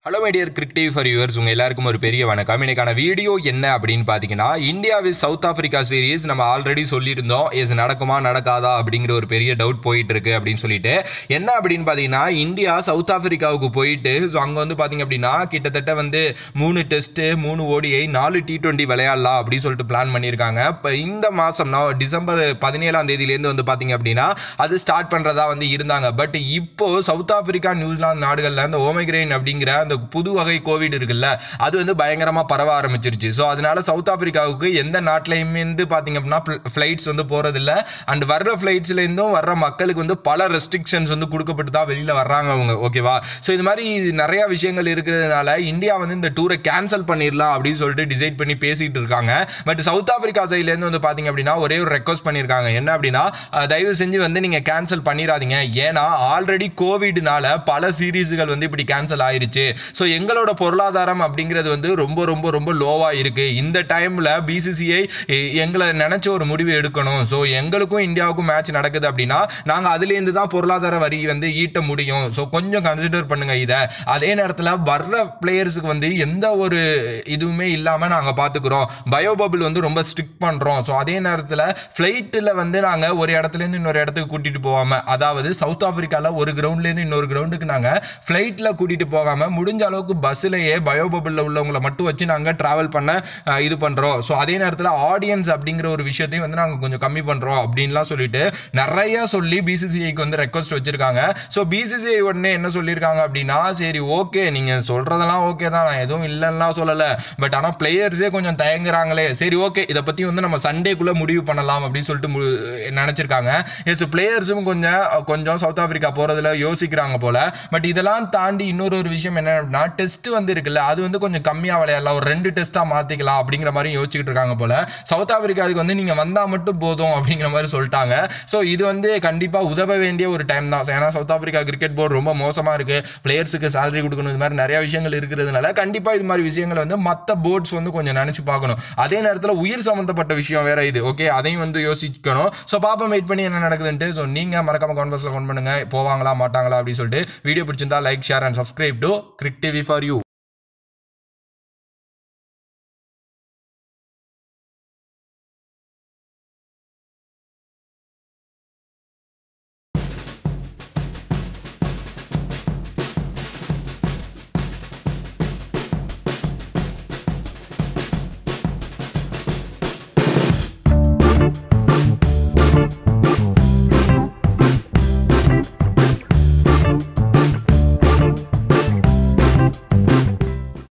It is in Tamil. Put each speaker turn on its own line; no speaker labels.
hello my dear cric TV for yours உங்கள் எல்லாருக்கும் ஒரு பெரிய வணக்கம் இன்னைக்கான வீடியோ என்ன அப்படின்னு பார்த்தீங்கன்னா India vs South Africa series நம்ம ஆல்ரெடி சொல்லியிருந்தோம் இஸ் நடக்குமா நடக்காதா அப்படிங்கிற ஒரு பெரிய டவுட் போயிட்டு இருக்கு அப்படின்னு சொல்லிட்டு என்ன அப்படின்னு பார்த்தீங்கன்னா இந்தியா சவுத் ஆஃப்ரிக்காவுக்கு போயிட்டு ஸோ அங்கே வந்து பார்த்தீங்க அப்படின்னா கிட்டத்தட்ட வந்து மூணு டெஸ்ட்டு மூணு ஓடிஐ நாலு டி டுவெண்ட்டி விளையாடலாம் அப்படின்னு சொல்லிட்டு பிளான் பண்ணியிருக்காங்க இப்போ இந்த மாதம் நான் டிசம்பர் பதினேழாம் தேதியிலேருந்து வந்து பார்த்தீங்க அப்படின்னா அது ஸ்டார்ட் பண்ணுறதா வந்து இருந்தாங்க பட் இப்போ சவுத் ஆப்பிரிக்கா நியூசிலாந்து நாடுகளில் இந்த ஓமைக்ரைன் அப்படிங்கிற அந்த புது வகை கோவிட் இருக்குல்ல அது வந்து பயங்கரமாக பரவ ஆரம்பிச்சிருச்சு ஸோ அதனால சவுத் ஆப்பிரிக்காவுக்கு எந்த நாட்டிலையுமே இருந்து பார்த்தீங்க அப்படின்னா ஃப்ளைட்ஸ் வந்து போகிறதில்ல அண்ட் வர்ற ஃப்ளைட்ஸ்லேருந்தும் வர்ற மக்களுக்கு வந்து பல ரெஸ்ட்ரிக்ஷன்ஸ் வந்து கொடுக்கப்பட்டு தான் வெளியில் வர்றாங்க அவங்க ஓகேவா ஸோ இது மாதிரி நிறைய விஷயங்கள் இருக்கிறதுனால இந்தியா வந்து இந்த டூரை கேன்சல் பண்ணிடலாம் அப்படின்னு சொல்லிட்டு டிசைட் பண்ணி பேசிட்டு இருக்காங்க பட் சவுத் ஆப்பிரிக்கா சைட்லேருந்து வந்து பார்த்தீங்க அப்படின்னா ஒரே ஒரு ரெக்வஸ்ட் பண்ணியிருக்காங்க என்ன அப்படின்னா அஹ், தயவு செஞ்சு வந்து நீங்கள் கேன்சல் பண்ணிடாதீங்க ஏன்னா ஆல்ரெடி கோவிட்னால பல சீரீஸுகள் வந்து இப்படி கேன்சல் ஆயிருச்சு ஸோ எங்களோட பொருளாதாரம் அப்படிங்கிறது வந்து ரொம்ப ரொம்ப ரொம்ப லோவாக இருக்கு இந்த டைமில் பிசிசிஐ எங்களை நினச்ச ஒரு முடிவு எடுக்கணும் ஸோ எங்களுக்கும் இந்தியாவுக்கும் மேட்ச் நடக்குது அப்படின்னா நாங்கள் அதுலேருந்து தான் பொருளாதார வரி வந்து ஈட்ட முடியும் ஸோ கொஞ்சம் கன்சிடர் பண்ணுங்க இதை அதே நேரத்தில் வர்ற பிளேயர்ஸுக்கு வந்து எந்த ஒரு இதுவுமே இல்லாமல் நாங்கள் பார்த்துக்குறோம் பயோ பபிள் வந்து ரொம்ப ஸ்ட்ரிக்ட் பண்ணுறோம் ஸோ அதே நேரத்தில் ஃப்ளைட்டில் வந்து நாங்கள் ஒரு இடத்துலேருந்து இன்னொரு இடத்துக்கு கூட்டிகிட்டு போகாமல் அதாவது சவுத் ஆஃப்ரிக்காவில் ஒரு கிரவுண்ட்லேருந்து இன்னொரு கிரவுண்டுக்கு நாங்கள் ஃப்ளைட்டில் கூட்டிகிட்டு போகாமல் முடிஞ்ச அளவுக்கு பஸ்ஸிலேயே பயோ பபிளில் உள்ளவங்களை மட்டும் வச்சு நாங்கள் ட்ராவல் பண்ண அஹ், இது பண்ணுறோம் ஸோ அதே நேரத்தில் ஆடியன்ஸ் அப்படிங்கிற ஒரு விஷயத்தையும் வந்து நாங்கள் கொஞ்சம் கம்மி பண்ணுறோம் அப்படின்லாம் சொல்லிட்டு நிறைய சொல்லி பிசிசிஐக்கு வந்து ரெக்வஸ்ட் வச்சிருக்காங்க ஸோ பிசிசிஐ உடனே என்ன சொல்லியிருக்காங்க அப்படின்னா சரி ஓகே நீங்கள் சொல்கிறதெல்லாம் ஓகே தான் நான் எதுவும் இல்லைன்னா சொல்லலை பட் ஆனால் பிளேயர்ஸே கொஞ்சம் தயங்குறாங்களே சரி ஓகே இதை பற்றி வந்து நம்ம சண்டேக்குள்ளே முடிவு பண்ணலாம் அப்படின்னு சொல்லிட்டு மு- நினச்சிருக்காங்க எஸ் பிளேயர்ஸும் கொஞ்சம் கொஞ்சம் சவுத் ஆஃப்ரிக்கா போகிறதுல யோசிக்கிறாங்க போல பட் இதெல்லாம் தாண்டி இன்னொரு ஒரு விஷயம் என்ன அப்படின்னா டெஸ்ட் வந்து இருக்குல்ல அது வந்து கொஞ்சம் கம்மியாக விளையாடலாம் ஒரு ரெண்டு டெஸ்ட்டாக மாற்றிக்கலாம் அப்படிங்கிற மாதிரி யோசிச்சுக்கிட்டு இருக்காங்க போல சவுத் ஆப்பிரிக்காவுக்கு வந்து நீங்கள் வந்தால் மட்டும் போதும் அப்படிங்கிற மாதிரி சொல்லிட்டாங்க ஸோ இது வந்து கண்டிப்பாக உதவ வேண்டிய ஒரு டைம் தான் ஏன்னா சவுத் ஆப்பிரிக்கா கிரிக்கெட் போர்டு ரொம்ப மோசமாக இருக்குது பிளேயர்ஸுக்கு salary கொடுக்கணும் இது மாதிரி நிறைய விஷயங்கள் இருக்கிறதுனால கண்டிப்பாக இது மாதிரி விஷயங்களை வந்து மற்ற போர்ட்ஸ் வந்து கொஞ்சம் நினச்சி பார்க்கணும் அதே நேரத்தில் உயிர் சம்மந்தப்பட்ட விஷயம் வேற இது ஓகே அதையும் வந்து யோசிக்கணும் ஸோ பாப்போம் வெயிட் பண்ணி என்ன நடக்குதுன்ட்டு ஸோ நீங்கள் மறக்காம கான்வர்ஸில் ஃபோன் பண்ணுங்க போவாங்களா மாட்டாங்களா அப்படின்னு சொல்லிட்டு வீடியோ பிடிச்சிருந்தா like share and subscribe to cric TV for you